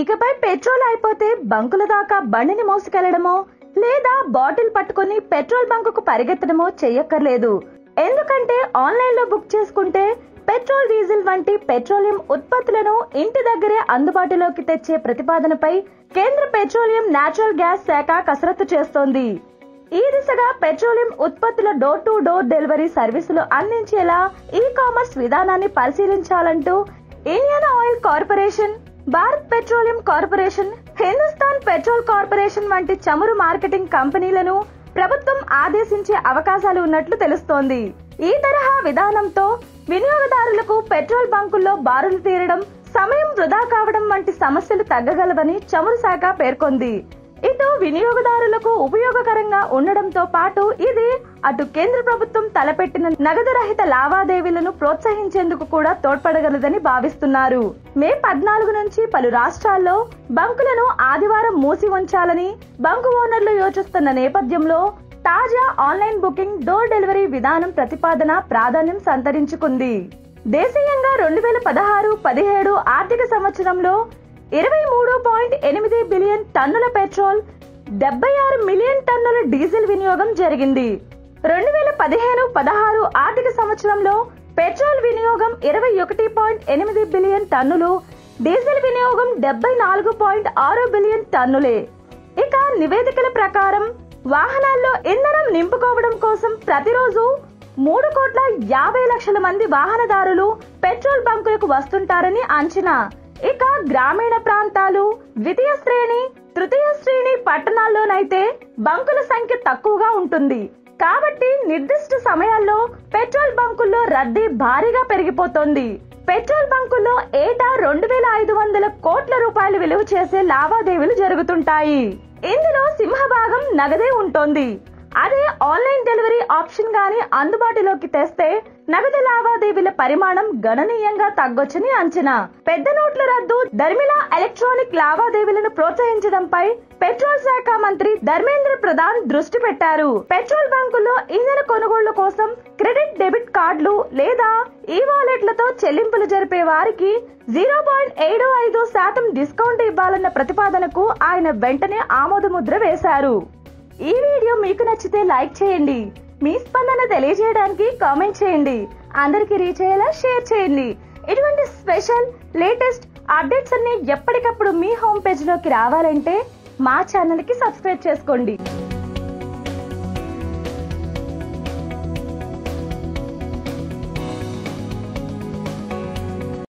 ఇకపై పెట్రోల్ అయిపోతే బంకుల దాకా బండిని మోసుకెళ్లడమో లేదా బాటిల్ పట్టుకుని పెట్రోల్ బంకుకు పరిగెత్తడమో చెయ్యక్కర్లేదు ఎందుకంటే ఆన్లైన్ లో బుక్ చేసుకుంటే పెట్రోల్ డీజిల్ వంటి పెట్రోలియం ఉత్పత్తులను ఇంటి దగ్గరే అందుబాటులోకి తెచ్చే ప్రతిపాదనపై కేంద్ర పెట్రోలియం నాచురల్ గ్యాస్ శాఖ కసరత్తు చేస్తోంది ఈ దిశగా పెట్రోలియం ఉత్పత్తుల డోర్ టు డోర్ డెలివరీ సర్వీసులు అందించేలా ఈ కామర్స్ విధానాన్ని పరిశీలించాలంటూ Indian oil corporation Bharat petroleum corporation Hindustan petrol corporation వంటి చమురు మార్కెటింగ్ కంపెనీలను ప్రభుత్వం ఆదేశించే అవకాశాలు ఉన్నట్లు తెలుస్తోంది ఈ తరహా విధానంతో వినియోగదారులకు పెట్రోల్ బంకుల్లో బారులు తీరడం సమయం వృధా కావడం వంటి సమస్యలు తగ్గగలవని చమురు శాఖ పేర్కొంది ఇటు వినియోగదారులకు ఉపయోగకరంగా ఉండడంతో పాటు ఇది అటు కేంద్ర ప్రభుత్వం తలపెట్టిన నగదు రహిత లావాదేవీలను ప్రోత్సహించేందుకు కూడా తోడ్పడగలదని భావిస్తున్నారు మే పద్నాలుగు నుంచి పలు రాష్ట్రాల్లో బంకులను ఆదివారం మూసి ఉంచాలని బంకు ఓనర్లు యోచిస్తున్న నేపథ్యంలో తాజా ఆన్లైన్ బుకింగ్ డోర్ డెలివరీ విధానం ప్రతిపాదన ప్రాధాన్యం సంతరించుకుంది దేశీయంగా రెండు వేల పదహారు పదిహేడు ఆర్థిక సంవత్సరంలో ఇరవై మూడు పాయింట్ ఎనిమిది బిలియన్ టన్నుల పెట్రోల్ డెబ్బై ఆరు మిలియన్ టన్నుల డీజిల్ వినియోగం జరిగింది రెండు వేల పదిహేను పదహారు ఆర్థిక సంవత్సరంలో పెట్రోల్ వినియోగం ఇరవై ఒకటి పాయింట్ ఎనిమిది బిలియన్ టన్నులు డీజిల్ వినియోగం డెబ్బై నాలుగు పాయింట్ ఆరు బిలియన్ టన్నులే ఇక నివేదికల ప్రకారం వాహనాల్లో ఇంధనం నింపుకోవడం కోసం ప్రతిరోజు మూడు కోట్ల యాభై లక్షల మంది వాహనదారులు పెట్రోల్ బంకులకు వస్తుంటారని అంచనా ఇక గ్రామీణ ప్రాంతాలు ద్వితీయ శ్రేణి తృతీయ శ్రేణి పట్టణాల్లోనైతే బంకుల సంఖ్య తక్కువగా ఉంటుంది కాబట్టి నిర్దిష్ట సమయాల్లో పెట్రోల్ బంకుల్లో రద్దీ భారీగా పెరిగిపోతోంది పెట్రోల్ బంకుల్లో ఏటా రెండు వేల ఐదు వందల కోట్ల రూపాయలు విలువ చేసే లావాదేవీలు జరుగుతుంటాయి ఇందులో సింహభాగం నగదే ఉంటోంది అదే ఆన్లైన్ డెలివరీ ఆప్షన్ గాని అందుబాటులోకి తెస్తే నగదు లావాదేవీల పరిమాణం గణనీయంగా తగ్గొచ్చని అంచనా పెద్ద నోట్ల రద్దు ధర్మిలా ఎలక్ట్రానిక్ లావాదేవీలను ప్రోత్సహించడంపై పెట్రోల్ శాఖ మంత్రి ధర్మేంద్ర ప్రధాన్ దృష్టి పెట్టారు పెట్రోల్ బంకుల్లో ఇంధన కొనుగోళ్ల కోసం క్రెడిట్ డెబిట్ కార్డులు లేదా ఈ వాలెట్లతో చెల్లింపులు జరిపే వారికి జీరో పాయింట్ ఏడు ఐదు శాతం డిస్కౌంట్ ఇవ్వాలన్న ప్రతిపాదనకు ఆయన వెంటనే ఆమోదముద్ర వేశారు ఈ వీడియో మీకు నచ్చితే లైక్ చేయండి మీ స్పందన తెలియజేయడానికి కామెంట్ చేయండి అందరికి రీచ్ అయ్యేలా షేర్ చేయండి ఇటువంటి స్పెషల్ లేటెస్ట్ అప్డేట్స్ అన్ని ఎప్పటికప్పుడు మీ హోమ్ పేజ్ లోకి రావాలంటే మా ఛానల్ కి సబ్స్క్రైబ్ చేసుకోండి